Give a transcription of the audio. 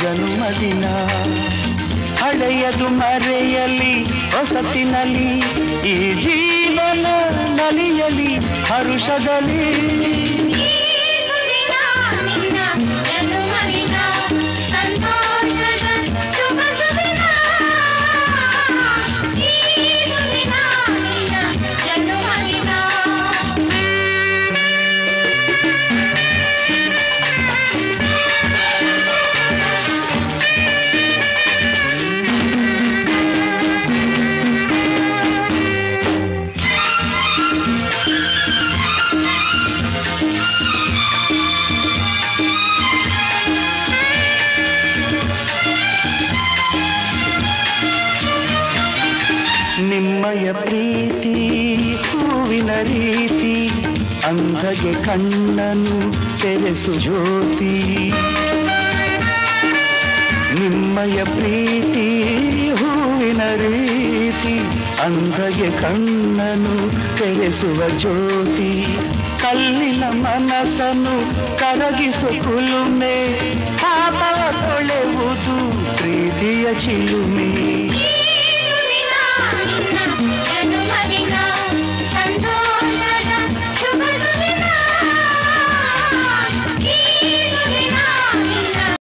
ಜನುಮದಿನ ಹಳೆಯದು ಮರೆಯಲಿ ಹೊಸತಿನಲ್ಲಿ ಈ ಜೀವನ ನಲಿಯಲಿ ಹರುಷದಲ್ಲಿ ಈ ಸುದಿನ ನಿನ್ನ ಜನುಮದಿನ ಸಂತೋಷದ ಶುಭ ಸುದಿನ ಈ ಸುದಿನ ನಿನ್ನ ಜನುಮದಿನ ನಿಮ್ಮಯ ಪ್ರೀತಿ ಹೂವಿನ ರೀತಿ ಅಂಧಗೆ ಕಣ್ಣನು ತೆರೆಸು ಜ್ಯೋತಿ ನಿಮ್ಮಯ ಪ್ರೀತಿ ಹೂವಿನ ರೀತಿ ಅಂಧಗೆ ಕಣ್ಣನು ತೆರೆಸುವ ಜ್ಯೋತಿ ಕಲ್ಲಿನ ಮನಸ್ಸನ್ನು ಕರಗಿಸು ಕುಲುಮೆ ಪಾಪವ ತೊಳೆವುದು ಪ್ರೀತಿಯ ಚಿಲುಮೆ ಈ